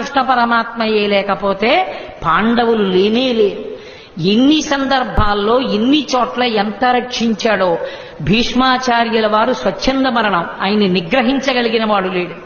కృష్ణ పరమాత్మయే లేకపోతే పాండవులు లేనే లేరు ఎన్ని సందర్భాల్లో ఎన్ని చోట్ల ఎంత రక్షించాడో భీష్మాచార్యుల వారు స్వచ్ఛంద మరణం ఆయన్ని నిగ్రహించగలిగిన వాడు లేడు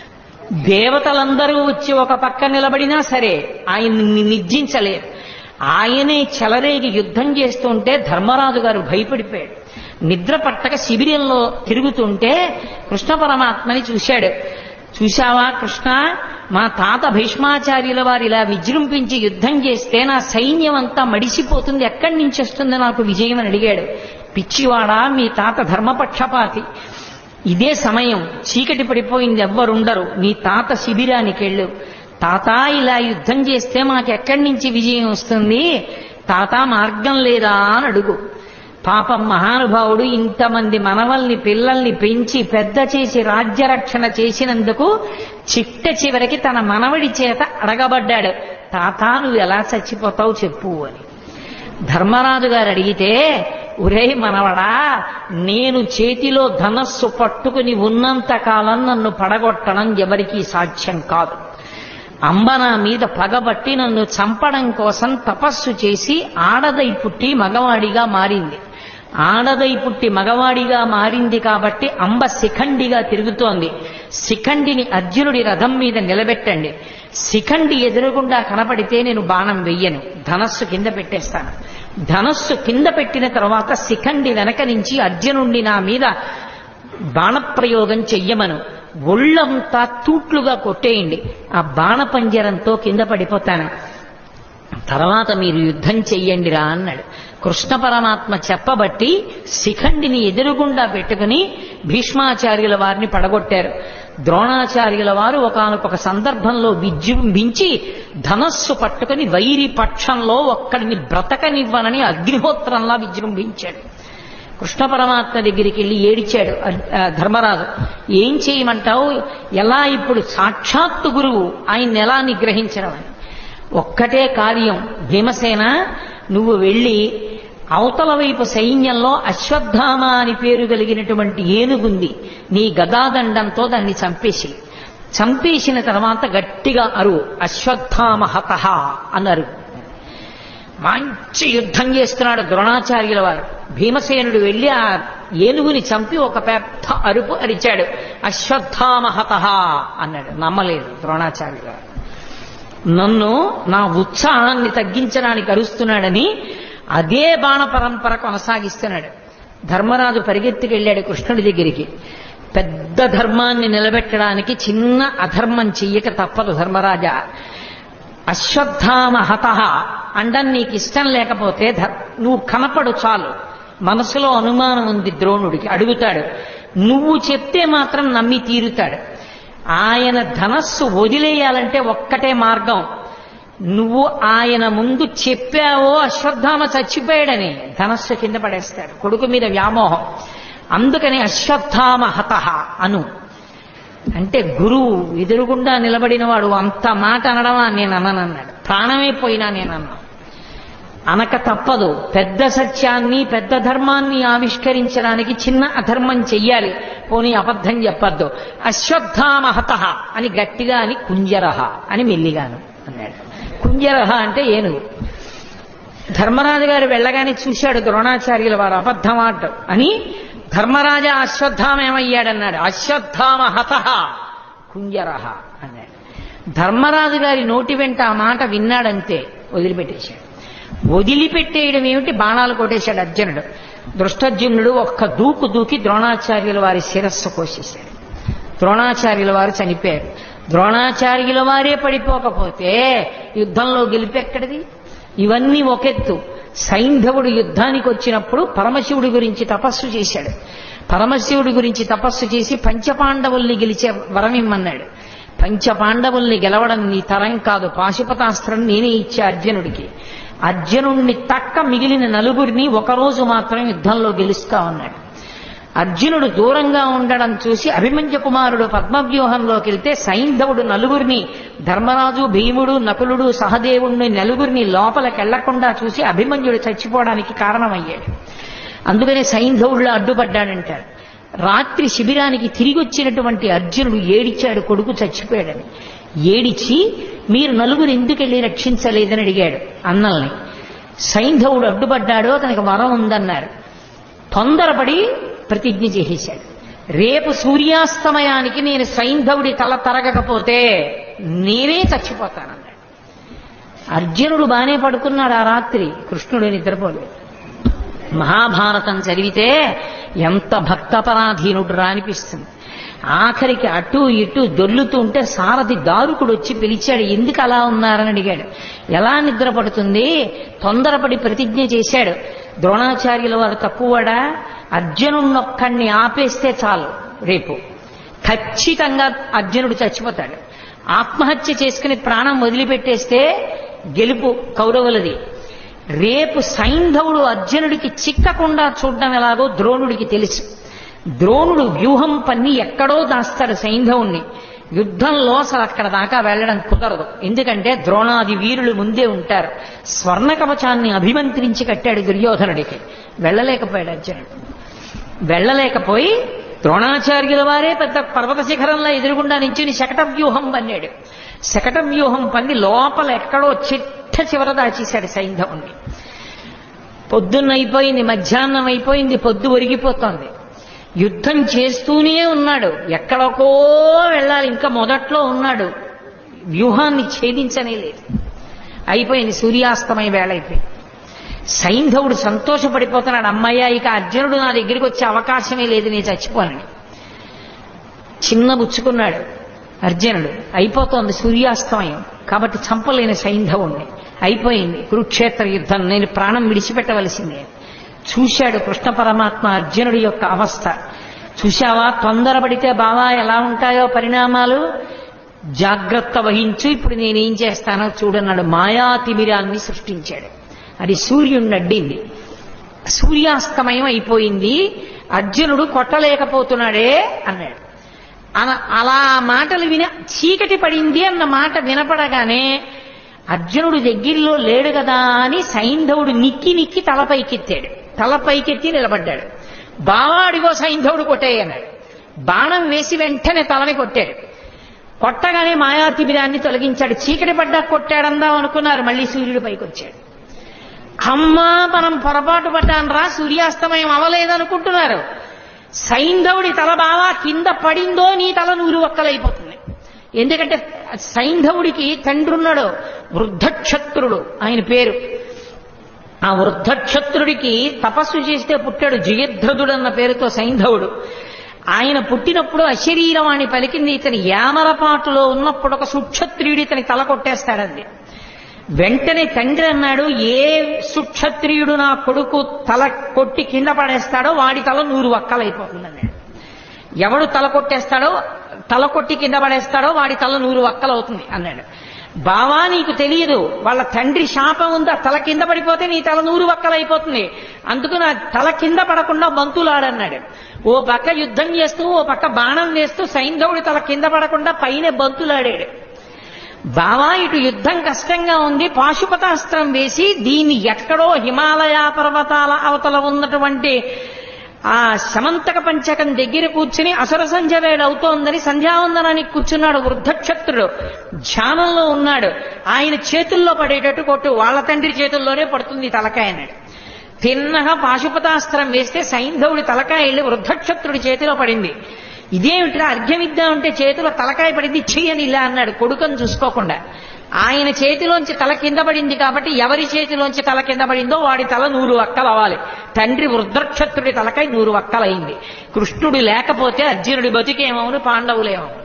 దేవతలందరూ వచ్చి ఒక పక్క నిలబడినా సరే ఆయన్ని నిర్జించలేరు ఆయనే చెలరేగి యుద్ధం చేస్తుంటే ధర్మరాజు గారు భయపడిపోయాడు నిద్ర పట్టక శిబిరంలో తిరుగుతుంటే కృష్ణ పరమాత్మని చూశాడు చూశావా కృష్ణ మా తాత భీష్మాచార్యుల వారు ఇలా విజృంభించి యుద్ధం చేస్తే నా సైన్యం అంతా మడిసిపోతుంది ఎక్కడి నుంచి వస్తుంది నాకు విజయం అని అడిగాడు పిచ్చివాడా మీ తాత ధర్మపక్షపాతి ఇదే సమయం చీకటి పడిపోయింది ఎవ్వరుండరు నీ తాత శిబిరానికి వెళ్ళు తాత ఇలా యుద్ధం చేస్తే మాకెక్కడి నుంచి విజయం వస్తుంది తాత మార్గం లేదా అని అడుగు పాపం మహానుభావుడు ఇంతమంది మనవల్ని పిల్లల్ని పెంచి పెద్ద చేసి రాజ్యరక్షణ చేసినందుకు చిట్ట చివరికి తన మనవడి చేత అడగబడ్డాడు తాత నువ్వు ఎలా చచ్చిపోతావు చెప్పు అని ధర్మరాజు గారు అడిగితే ఒరే మనవడా నేను చేతిలో ధనస్సు పట్టుకుని ఉన్నంత కాలం నన్ను పడగొట్టడం ఎవరికీ సాధ్యం కాదు అంబ నా మీద పగబట్టి నన్ను చంపడం కోసం తపస్సు చేసి ఆడదై పుట్టి మగవాడిగా మారింది ఆడదై పుట్టి మగవాడిగా మారింది కాబట్టి అంబ శిఖండిగా తిరుగుతోంది శిఖండిని అర్జునుడి రథం మీద నిలబెట్టండి శిఖండి ఎదురుగుండా కనపడితే నేను బాణం వెయ్యను ధనస్సు కింద పెట్టేస్తాను ధనస్సు కింద పెట్టిన తర్వాత శిఖండి వెనక నుంచి అర్జునుణ్ణి నా మీద బాణప్రయోగం చెయ్యమను ఒళ్ళంతా తూట్లుగా కొట్టేయండి ఆ బాణపంజరంతో కింద పడిపోతాను తర్వాత మీరు యుద్ధం చెయ్యండిరా అన్నాడు కృష్ణ పరమాత్మ చెప్పబట్టి శిఖండిని ఎదురుగుండా పెట్టుకుని భీష్మాచార్యుల వారిని పడగొట్టారు ద్రోణాచార్యుల వారు ఒకనొక సందర్భంలో విజృంభించి ధనస్సు పట్టుకుని వైరి పక్షంలో ఒక్కడిని బ్రతకనివ్వనని అగ్నిహోత్రంలా విజృంభించాడు కృష్ణ పరమాత్మ దగ్గరికి వెళ్ళి ఏడిచాడు అర్- ఆ, ధర్మరాజు ఏం చేయమంటావు ఎలా ఇప్పుడు సాక్షాత్తు గురువు ఆయన్ని ఎలా నిగ్రహించడం అని ఒక్కటే కార్యం భీమసేన నువ్వు వెళ్ళి అవతల వైపు సైన్యంలో అశ్వత్థామ అని పేరు కలిగినటువంటి ఏనుగుంది నీ గదాదండంతో దాన్ని చంపేసి చంపేసిన తర్వాత గట్టిగా అరు అశ్వత్థామ హతహ అన్నారు మంచి యుద్ధం చేస్తున్నాడు ద్రోణాచార్యుల వారు భీమసేనుడు వెళ్ళి ఆ ఏనుగుని చంపి ఒక పెద్ద అరుపు అరిచాడు అశ్వత్థామ హతహ అన్నాడు నమ్మలేదు ద్రోణాచార్యుల వారు నన్ను నా ఉత్సాహాన్ని తగ్గించడానికి అరుస్తున్నాడని అదే బాణ పరంపర కొనసాగిస్తున్నాడు ధర్మరాజు పరిగెత్తుకెళ్ళాడు కృష్ణుడి దగ్గరికి పెద్ద ధర్మాన్ని నిలబెట్టడానికి చిన్న అధర్మం చెయ్యక తప్పదు ధర్మరాజా అశ్వత్థామ హతహ అండం నీకు ఇష్టం లేకపోతే ధర్- నువ్వు కనపడు చాలు మనసులో అనుమానం ఉంది ద్రోణుడికి అడుగుతాడు నువ్వు చెప్తే మాత్రం నమ్మి తీరుతాడు ఆయన ధనస్సు వదిలేయాలంటే ఒక్కటే మార్గం నువ్వు ఆయన ముందు చెప్పావో అశ్వత్థామ చచ్చిపోయాడని ధనస్సు కింద పడేస్తాడు కొడుకు మీద వ్యామోహం అందుకని అశ్వత్థామ హతహ అను అంటే గురువు ఎదురుగుండా నిలబడిన వాడు అంత మాట అనడమా నేను అననన్నాడు ప్రాణమే పోయినా నేను అన్నా అనక తప్పదు పెద్ద సత్యాన్ని పెద్ద ధర్మాన్ని ఆవిష్కరించడానికి చిన్న అధర్మం చెయ్యాలి పోనీ అబద్ధం చెప్పద్దు అశ్వత్థామ హతః అని గట్టిగా అని కుంజరహ అని మెల్లిగాను అన్నాడు కుంజరహ అంటే ఏనుగు ధర్మరాజు గారు వెళ్ళగానే చూశాడు ద్రోణాచార్యుల వారు అబద్ధం ఆడటం అని ధర్మరాజ అశ్వత్థామ ఏమయ్యాడన్నాడు అశ్వత్థామ హతః కుంజరహ అన్నాడు ధర్మరాజు గారి నోటి వెంట ఆ మాట విన్నాడంతే వదిలిపెట్టేశాడు వదిలిపెట్టేయడం ఏమిటి బాణాలు కొట్టేశాడు అర్జునుడు దృష్టర్జునుడు ఒక్క దూకు దూకి ద్రోణాచార్యుల వారి శిరస్సు కోసేశాడు ద్రోణాచార్యుల వారు చనిపోయారు ద్రోణాచార్యుల వారే పడిపోకపోతే యుద్ధంలో గెలిపెక్కడిది ఇవన్నీ ఒకెత్తు సైంధవుడు యుద్ధానికి వచ్చినప్పుడు పరమశివుడి గురించి తపస్సు చేశాడు పరమశివుడి గురించి తపస్సు చేసి పంచపాండవుల్ని గెలిచే వరం ఇమ్మన్నాడు పంచపాండవుల్ని గెలవడం నీ తరం కాదు పాశుపతాస్త్రం నేనే ఇచ్చే అర్జునుడికి అర్జునుడిని తక్క మిగిలిన నలుగురిని ఒకరోజు మాత్రం యుద్ధంలో గెలుస్తా ఉన్నాడు అర్జునుడు దూరంగా ఉండడం చూసి అభిమన్యు కుమారుడు పద్మవ్యూహంలోకి వెళ్తే సైంధవుడు నలుగురిని ధర్మరాజు భీముడు నకులుడు సహదేవుడిని నలుగురిని లోపలికెళ్లకుండా చూసి అభిమన్యుడు చచ్చిపోవడానికి కారణమయ్యాడు అందుకనే సైంధవుడిలో అడ్డుపడ్డాడంటారు రాత్రి శిబిరానికి తిరిగి వచ్చినటువంటి అర్జునుడు ఏడిచాడు కొడుకు చచ్చిపోయాడని ఏడిచి మీరు నలుగురు ఎందుకు వెళ్ళి రక్షించలేదని అడిగాడు అన్నల్ని సైంధవుడు అడ్డుపడ్డాడు అతనికి వరం ఉందన్నారు తొందరపడి ప్రతిజ్ఞ చేసేశాడు రేపు సూర్యాస్తమయానికి నేను సైంధవుడి తల తరగకపోతే నేనే చచ్చిపోతానన్నాడు అర్జునుడు బానే పడుకున్నాడు ఆ రాత్రి కృష్ణుడు నిద్రపోలేదు మహాభారతం చదివితే ఎంత భక్తపరాధీనుడు రా అనిపిస్తుంది ఆఖరికి అటు ఇటు దొల్లుతూ ఉంటే సారథి దారుకుడు వచ్చి పిలిచాడు ఎందుకు అలా ఉన్నారని అడిగాడు ఎలా నిద్ర పడుతుంది తొందరపడి ప్రతిజ్ఞ చేశాడు ద్రోణాచార్యుల వారు తక్కువడా అర్జునున్నొక్కడిని ఆపేస్తే చాలు రేపు ఖచ్చితంగా అర్జునుడు చచ్చిపోతాడు ఆత్మహత్య చేసుకుని ప్రాణం వదిలిపెట్టేస్తే గెలుపు కౌరవులది రేపు సైంధవుడు అర్జునుడికి చిక్కకుండా చూడడం ఎలాగో ద్రోణుడికి తెలుసు ద్రోణుడు వ్యూహం పన్ని ఎక్కడో దాస్తాడు సైంధవుణ్ణి యుద్ధంలో అసలు అక్కడ దాకా వెళ్ళడం కుదరదు ఎందుకంటే ద్రోణాది వీరులు ముందే ఉంటారు స్వర్ణ కవచాన్ని అభిమంత్రించి కట్టాడు దుర్యోధనుడికి వెళ్ళలేకపోయాడు అర్జునుడు వెళ్ళలేకపోయి ద్రోణాచార్యుల వారే పెద్ద పర్వత శిఖరంలో ఎదురుగుండా నించుని శకట వ్యూహం పన్నాడు శకట వ్యూహం పన్ని లోపల ఎక్కడో చిట్ట చివర దాచేశాడు సైంధవుణ్ణి పొద్దున్న అయిపోయింది మధ్యాహ్నం అయిపోయింది పొద్దు ఒరిగిపోతోంది యుద్ధం చేస్తూనే ఉన్నాడు ఎక్కడికో వెళ్ళాలి ఇంకా మొదట్లో ఉన్నాడు వ్యూహాన్ని ఛేదించనే లేదు అయిపోయింది సూర్యాస్తమయ వేళ అయిపోయింది సైంధవుడు సంతోషపడిపోతున్నాడు అమ్మయ్య ఇక అర్జునుడు నా దగ్గరికి వచ్చే అవకాశమే లేదు నేను చచ్చిపోనని చిన్న బుచ్చుకున్నాడు అర్జునుడు అయిపోతోంది సూర్యాస్తమయం కాబట్టి చంపలేని సైంధవుణ్ణి అయిపోయింది కురుక్షేత్ర యుద్ధం నేను ప్రాణం విడిచిపెట్టవలసిందే చూశాడు కృష్ణ పరమాత్మ అర్జునుడి యొక్క అవస్థ చూశావా తొందరపడితే బావా ఎలా ఉంటాయో పరిణామాలు జాగ్రత్త వహించు ఇప్పుడు నేనేం చేస్తానో చూడన్నాడు మాయాతిమిరాన్ని సృష్టించాడు అది సూర్యుడిని అడ్డింది సూర్యాస్తమయం అయిపోయింది అర్జునుడు కొట్టలేకపోతున్నాడే అన్నాడు అన- అలా ఆ మాటలు విన చీకటి పడింది అన్న మాట వినపడగానే అర్జునుడు దగ్గరలో లేడు కదా అని సైంధవుడు నిక్కి నిక్కి తలపైకెత్తాడు తలపైకెత్తి నిలబడ్డాడు బావా అడిగో సైంధవుడు కొట్టేయన్నాడు బాణం వేసి వెంటనే తలని కొట్టాడు కొట్టగానే మాయాతిబిరాన్ని తొలగించాడు చీకటి పడ్డా కొట్టాడందాం అనుకున్నారు మళ్ళీ సూర్యుడు పైకి వచ్చాడు అమ్మా మనం పొరపాటు పడ్డానరా సూర్యాస్తమయం అవలేదనుకుంటున్నారు సైంధవుడి తల బావా కింద పడిందో నీ తల నూరు ఒక్కలైపోతుంది ఎందుకంటే సైంధవుడికి తండ్రి ఉన్నాడు వృద్ధక్షత్రుడు ఆయన పేరు ఆ వృద్ధక్షత్రుడికి తపస్సు చేస్తే పుట్టాడు జయద్రథుడు అన్న పేరుతో సైంధవుడు ఆయన పుట్టినప్పుడు అశరీరవాణి పలికింది ఇతని యామరపాటులో ఉన్నప్పుడు ఒక సుక్షత్రియుడు ఇతని తల కొట్టేస్తాడంది వెంటనే తండ్రి అన్నాడు ఏ సుక్షత్రియుడు నా కొడుకు తల కొట్టి కింద పడేస్తాడో వాడి తల నూరు వక్కలైపోతుంది అన్నాడు ఎవడు తల కొట్టేస్తాడో తల కొట్టి కింద పడేస్తాడో వాడి తల నూరు వక్కలవుతుంది అన్నాడు బావా నీకు తెలియదు వాళ్ళ తండ్రి శాపం ఉందా తల కింద పడిపోతే నీ తల నూరు వక్కలైపోతుంది అందుకు నా తల కింద పడకుండా బంతులాడన్నాడు ఓ పక్క యుద్ధం చేస్తూ ఓ పక్క బాణం వేస్తూ సైంధవుడి తల కింద పడకుండా పైన బంతులాడాడు బావా ఇటు యుద్ధం కష్టంగా ఉంది పాశుపతాస్త్రం వేసి దీన్ని ఎక్కడో హిమాలయ పర్వతాల అవతల ఉన్నటువంటి ఆ సమంతక పంచకం దగ్గర కూర్చుని అసుర సంధ్య వేళ అవుతోందని సంధ్యావందనానికి కూర్చున్నాడు వృద్ధక్షత్రుడు ధ్యానంలో ఉన్నాడు ఆయన చేతుల్లో పడేటట్టు కొట్టు వాళ్ళ తండ్రి చేతుల్లోనే పడుతుంది ఈ తలకాయ అన్నాడు తిన్నగా పాశుపతాస్త్రం వేస్తే సైంధవుడి తలకాయ వెళ్ళి వృద్ధక్షత్రుడి చేతిలో పడింది ఇదేమిట్రా అర్ఘ్యమిద్దాం అంటే చేతిలో తలకాయ పడింది చెయ్యని ఇలా అన్నాడు కొడుకని చూసుకోకుండా ఆయన చేతిలోంచి తల కింద పడింది కాబట్టి ఎవరి చేతిలోంచి తల కింద పడిందో వాడి తల నూరు వక్కలు అవ్వాలి తండ్రి వృద్ధక్షత్రుడి తలకాయ నూరు వక్కలైంది కృష్ణుడు లేకపోతే అర్జునుడి బతికేమవును పాండవులేమవును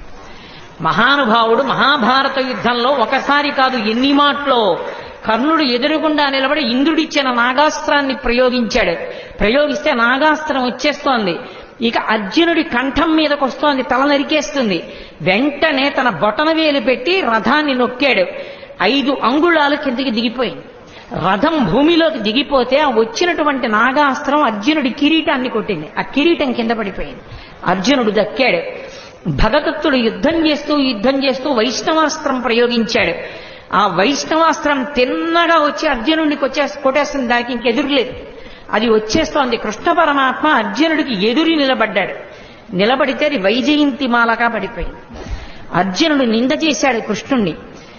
మహానుభావుడు మహాభారత యుద్ధంలో ఒకసారి కాదు ఎన్ని మాటలో కర్ణుడు ఎదురుగుండా నిలబడి ఇంద్రుడిచ్చిన నాగాస్త్రాన్ని ప్రయోగించాడు ప్రయోగిస్తే నాగాస్త్రం వచ్చేస్తోంది ఇక అర్జునుడి కంఠం మీదకి వస్తోంది తల నరికేస్తుంది వెంటనే తన బొటన వేలు పెట్టి రథాన్ని నొక్కాడు ఐదు అంగుళాలు కిందికి దిగిపోయింది రథం భూమిలోకి దిగిపోతే ఆ వచ్చినటువంటి నాగాస్త్రం అర్జునుడి కిరీటాన్ని కొట్టింది ఆ కిరీటం కింద పడిపోయింది అర్జునుడు దక్కాడు భగదత్తుడు యుద్ధం చేస్తూ యుద్ధం చేస్తూ వైష్ణవాస్త్రం ప్రయోగించాడు ఆ వైష్ణవాస్త్రం తిన్నగా వచ్చి అర్జునుడికి వచ్చే కొట్టేస్తుంది దానికి ఇంకెదురులేదు అది వచ్చేస్తోంది కృష్ణ పరమాత్మ అర్జునుడికి ఎదురు నిలబడ్డాడు నిలబడితే అది వైజయంతి మాలగా పడిపోయింది అర్జునుడు నింద చేశాడు కృష్ణుణ్ణి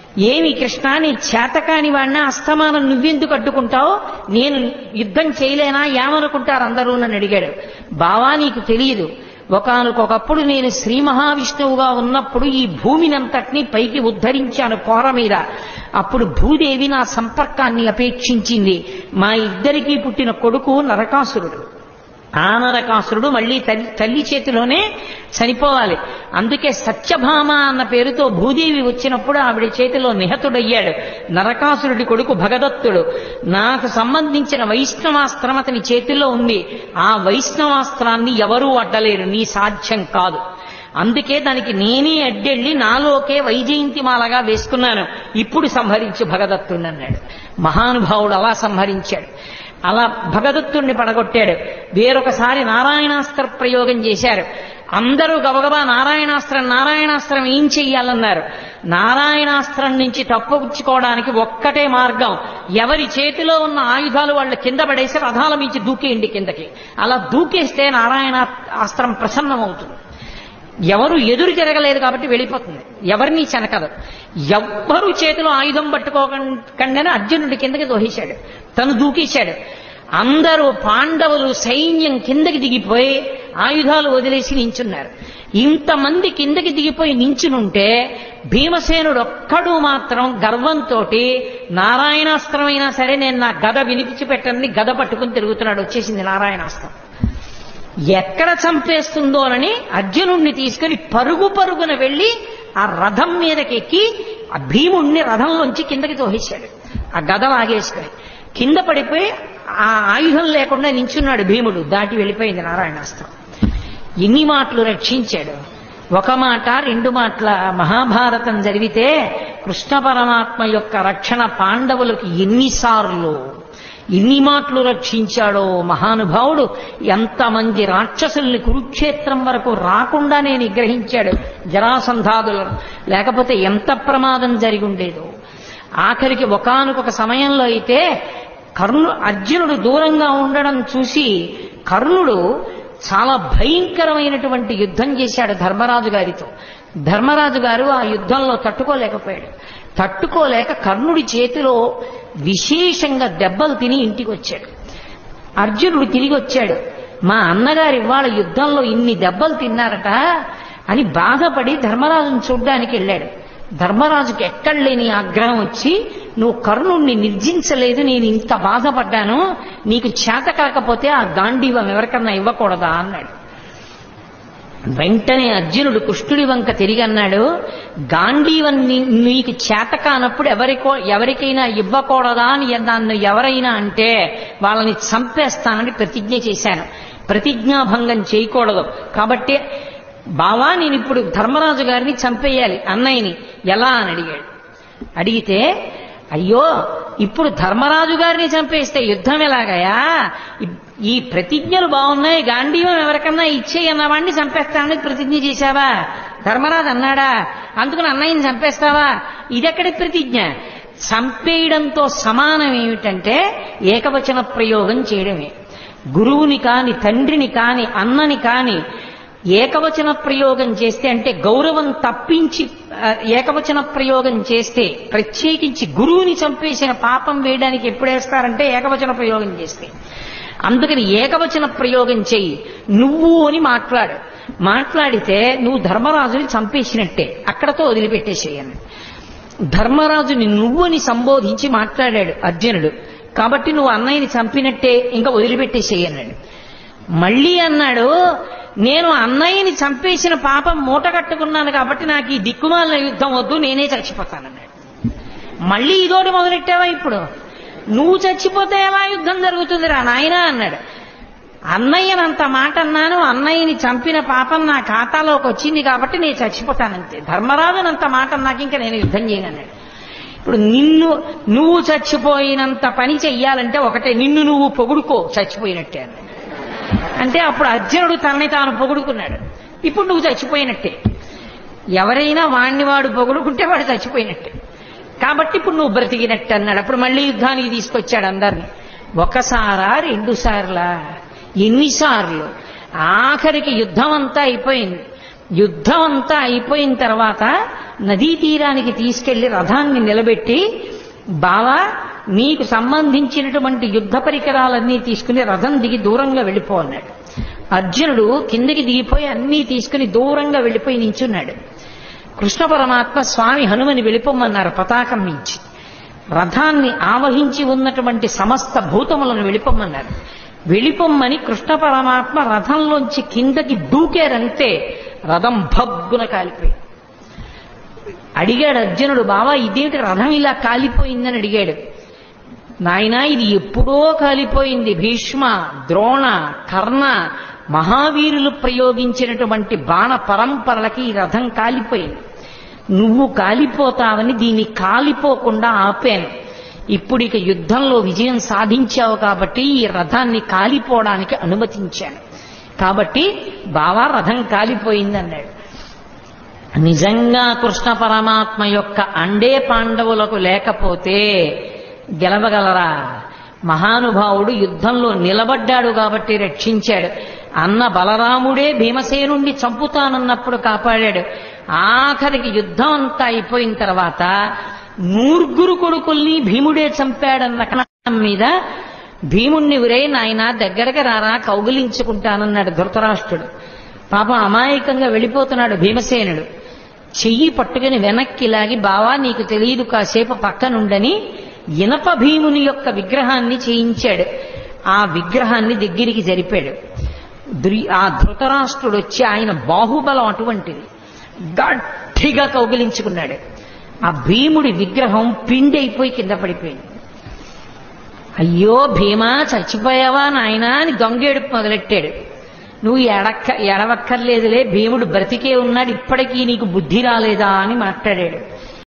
ఏమి కృష్ణ నీ చేతకాని వాడినా అస్తమానం నువ్వెందుకు అడ్డుకుంటావు నేను యుద్ధం చేయలేనా ఏమనుకుంటారు అందరూ నన్ను అడిగాడు బావా నీకు తెలియదు ఒకనకొకప్పుడు నేను శ్రీ మహావిష్ణువుగా ఉన్నప్పుడు ఈ భూమినంతటినీ పైకి ఉద్ధరించాను కోర మీద అప్పుడు భూదేవి నా సంపర్కాన్ని అపేక్షించింది మా ఇద్దరికీ పుట్టిన కొడుకు నరకాసురుడు ఆ నరకాసురుడు మళ్ళీ తల్లి తల్లి చేతిలోనే చనిపోవాలి అందుకే సత్యభామ అన్న పేరుతో భూదేవి వచ్చినప్పుడు ఆవిడ చేతిలో నిహతుడయ్యాడు నరకాసురుడి కొడుకు భగదత్తుడు నాకు సంబంధించిన వైష్ణవాస్త్రం అతని చేతిలో ఉంది ఆ వైష్ణవాస్త్రాన్ని ఎవరూ అడ్డలేరు నీ సాధ్యం కాదు అందుకే దానికి నేనే అడ్డెళ్ళి నాలోకే వైజయంతిమాలగా వేసుకున్నాను ఇప్పుడు సంహరించు భగదత్తుడిని అన్నాడు మహానుభావుడు అలా సంహరించాడు అలా భగదత్తుణ్ణి పడగొట్టాడు వేరొకసారి నారాయణాస్త్ర ప్రయోగం చేశారు అందరూ గబగబా నారాయణాస్త్రం నారాయణాస్త్రం ఏం చెయ్యాలన్నారు నారాయణాస్త్రం నుంచి తప్పుపుచ్చుకోవడానికి ఒక్కటే మార్గం ఎవరి చేతిలో ఉన్న ఆయుధాలు వాళ్ళ కింద పడేసి రథాల మించి దూకేయండి కిందకి అలా దూకేస్తే నారాయణ అస్త్రం ప్రసన్నమవుతుంది ఎవరు ఎదురు తిరగలేదు కాబట్టి వెళ్ళిపోతుంది ఎవరిని చెనకదు ఎవ్వరు చేతిలో ఆయుధం పట్టుకోకుండానే అర్జునుడి కిందకి దోహేశాడు తను దూకేశాడు అందరూ పాండవులు సైన్యం కిందకి దిగిపోయి ఆయుధాలు వదిలేసి నించున్నారు ఇంతమంది కిందకి దిగిపోయి నించునుంటే భీమసేనుడు ఒక్కడు మాత్రం గర్వంతో నారాయణాస్త్రమైనా సరే నేను నా గద వినిపించి పెట్టని గద పట్టుకుని తిరుగుతున్నాడు వచ్చేసింది నారాయణాస్త్రం ఎక్కడ చంపేస్తుందోనని అర్జునుణ్ణి తీసుకుని పరుగు పరుగున వెళ్ళి ఆ రథం మీదకి ఎక్కి ఆ భీముణ్ణి రథంలోంచి కిందకి తోహేశాడు ఆ గద లాగేసుకుని కింద పడిపోయి ఆ ఆయుధం లేకుండా నించున్నాడు భీముడు దాటి వెళ్ళిపోయింది నారాయణాస్త్రం ఇన్ని మాటలు రక్షించాడు ఒక మాట రెండు మాటల మహాభారతం జరిగితే కృష్ణ పరమాత్మ యొక్క రక్షణ పాండవులకు ఎన్నిసార్లు ఇన్ని మాటలు రక్షించాడో మహానుభావుడు ఎంతమంది రాక్షసుల్ని కురుక్షేత్రం వరకు రాకుండానే నిగ్రహించాడు జరాసంధాదులను లేకపోతే ఎంత ప్రమాదం జరిగి ఉండేదో ఆఖరికి ఒకానొక సమయంలో అయితే కర్ణు అర్జునుడు దూరంగా ఉండడం చూసి కర్ణుడు చాలా భయంకరమైనటువంటి యుద్ధం చేశాడు ధర్మరాజు గారితో ధర్మరాజు గారు ఆ యుద్ధంలో తట్టుకోలేకపోయాడు తట్టుకోలేక కర్ణుడి చేతిలో విశేషంగా దెబ్బలు తిని ఇంటికి వచ్చాడు అర్జునుడు తిరిగి వచ్చాడు మా అన్నగారు ఇవాళ యుద్ధంలో ఇన్ని దెబ్బలు తిన్నారట అని బాధపడి ధర్మరాజును చూడ్డానికి వెళ్ళాడు ధర్మరాజుకి ఎక్కడ లేని ఆగ్రహం వచ్చి నువ్వు కర్ణుణ్ణి నిర్జించలేదు నేను ఇంత బాధపడ్డాను నీకు చేత కాకపోతే ఆ గాంధీవం ఎవరికన్నా ఇవ్వకూడదా అన్నాడు వెంటనే అర్జునుడు కుష్ఠుడి వంక తిరిగి అన్నాడు గాంధీవం నీ- నీకు చేత కానప్పుడు ఎవరికో ఎవరికైనా ఇవ్వకూడదా అని నన్ను ఎవరైనా అంటే వాళ్ళని చంపేస్తానని ప్రతిజ్ఞ చేశాను ప్రతిజ్ఞాభంగం చేయకూడదు కాబట్టి బావా నేను ఇప్పుడు ధర్మరాజు గారిని చంపేయాలి అన్నయ్యని ఎలా అని అడిగాడు అడిగితే అయ్యో ఇప్పుడు ధర్మరాజు గారిని చంపేస్తే యుద్ధం ఎలాగయా ఈ- ఈ ప్రతిజ్ఞలు బాగున్నాయి గాంధీవం ఎవరికన్నా ఇచ్చేయి అన్నవాడిని చంపేస్తానని ప్రతిజ్ఞ చేశావా ధర్మరాజు అన్నాడా అందుకని అన్నయ్యని చంపేస్తావా ఇదెక్కడి ప్రతిజ్ఞ చంపేయడంతో సమానం ఏమిటంటే ఏకవచన ప్రయోగం చేయడమే గురువుని కాని తండ్రిని కాని అన్నని కాని ఏకవచన ప్రయోగం చేస్తే అంటే గౌరవం తప్పించి ఆ, ఏకవచన ప్రయోగం చేస్తే ప్రత్యేకించి గురువుని చంపేసిన పాపం వేయడానికి ఎప్పుడు వేస్తారంటే ఏకవచన ప్రయోగం చేస్తే అందుకని ఏకవచన ప్రయోగం చెయ్యి నువ్వు అని మాట్లాడు మాట్లాడితే నువ్వు ధర్మరాజుని చంపేసినట్టే అక్కడతో వదిలిపెట్టేసేయను ధర్మరాజుని నువ్వని సంబోధించి మాట్లాడాడు అర్జునుడు కాబట్టి నువ్వు అన్నయ్యని చంపినట్టే ఇంకా వదిలిపెట్టేసేయన్నాడు మళ్ళీ అన్నాడు నేను అన్నయ్యని చంపేసిన పాపం మూట కట్టుకున్నాను కాబట్టి నాకు ఈ దిక్కుమాలిన యుద్ధం వద్దు నేనే చచ్చిపోతానన్నాడు మళ్ళీ ఇదోటి మొదలెట్టావా ఇప్పుడు నువ్వు చచ్చిపోతే ఎలా యుద్ధం జరుగుతుందిరా నాయన అన్నాడు అన్నయ్యనంత మాట అన్నాను అన్నయ్యని చంపిన పాపం నా ఖాతాలోకి వచ్చింది కాబట్టి నేను చచ్చిపోతానంతే ధర్మరాజునంత మాట అన్నాక ఇంకా నేను యుద్ధం చేయను అన్నాడు ఇప్పుడు నిన్ను నువ్వు చచ్చిపోయినంత పని చెయ్యాలంటే ఒకటే నిన్ను నువ్వు పొగుడుకో చచ్చిపోయినట్టే అన్నాడు అంటే అప్పుడు అర్జునుడు తనని తాను పొగుడుకున్నాడు ఇప్పుడు నువ్వు చచ్చిపోయినట్టే ఎవరైనా వాణ్ణి వాడు పొగుడుకుంటే వాడు చచ్చిపోయినట్టే కాబట్టి ఇప్పుడు నువ్వు బ్రతికినట్టు అన్నాడు అప్పుడు మళ్ళీ యుద్ధానికి తీసుకొచ్చాడు అందరిని ఒకసారా రెండు సార్లా ఎన్నిసార్లు ఆఖరికి యుద్ధం అంతా అయిపోయింది యుద్ధం అంతా అయిపోయిన తర్వాత నదీ తీరానికి తీసుకెళ్లి రథాన్ని నిలబెట్టి బావా నీకు సంబంధించినటువంటి యుద్ధ పరికరాలన్నీ తీసుకుని రథం దిగి దూరంగా వెళ్ళిపో అన్నాడు అర్జునుడు కిందకి దిగిపోయి అన్నీ తీసుకుని దూరంగా వెళ్ళిపోయి నించున్నాడు కృష్ణ పరమాత్మ స్వామి హనుమని వెళ్ళిపోమన్నారు పతాకం మించి రథాన్ని ఆవహించి ఉన్నటువంటి సమస్త భూతములను వెళ్ళిపోమన్నారు వెళ్ళిపోమ్మని కృష్ణ పరమాత్మ రథంలోంచి కిందకి దూకారంతే రథం భగ్గున కాలిపోయి అడిగాడు అర్జునుడు బావా ఇదేంటి రథం ఇలా కాలిపోయిందని అడిగాడు నాయనా ఇది ఎప్పుడో కాలిపోయింది భీష్మ ద్రోణ కర్ణ మహావీరులు ప్రయోగించినటువంటి బాణ పరంపరలకి ఈ రథం కాలిపోయింది నువ్వు కాలిపోతావని దీన్ని కాలిపోకుండా ఆపాను ఇప్పుడు ఇక యుద్ధంలో విజయం సాధించావు కాబట్టి ఈ రథాన్ని కాలిపోవడానికి అనుమతించాను కాబట్టి బావా రథం కాలిపోయింది అన్నాడు నిజంగా కృష్ణ పరమాత్మ యొక్క అండే పాండవులకు లేకపోతే గెలవగలరా మహానుభావుడు యుద్ధంలో నిలబడ్డాడు కాబట్టి రక్షించాడు అన్న బలరాముడే భీమసేనుణ్ణి చంపుతానన్నప్పుడు కాపాడాడు ఆఖరికి యుద్ధం అంతా అయిపోయిన తర్వాత నూర్గురు కొడుకుల్ని భీముడే చంపాడన్న కారణం మీద భీముణ్ణి ఉరే నాయన దగ్గరకు రారా కౌగిలించుకుంటానన్నాడు ధృతరాష్ట్రుడు పాపం అమాయకంగా వెళ్ళిపోతున్నాడు భీమసేనుడు చెయ్యి పట్టుకుని వెనక్కి లాగి బావా నీకు తెలియదు కాసేపు పక్కనుండని ఇనప భీముని యొక్క విగ్రహాన్ని చేయించాడు ఆ విగ్రహాన్ని దగ్గరికి జరిపాడు దురి- ఆ ధృతరాష్ట్రుడు వచ్చి ఆయన బాహుబలం అటువంటిది గట్టిగా కౌగిలించుకున్నాడు ఆ భీముడి విగ్రహం పిండి అయిపోయి కింద పడిపోయింది అయ్యో భీమా చచ్చిపోయావా నాయనా అని దొంగేడుపు మొదలెట్టాడు నువ్వు ఎడక్క ఎడవక్కర్లేదులే భీముడు బ్రతికే ఉన్నాడు ఇప్పటికీ నీకు బుద్ధి రాలేదా అని మాట్లాడాడు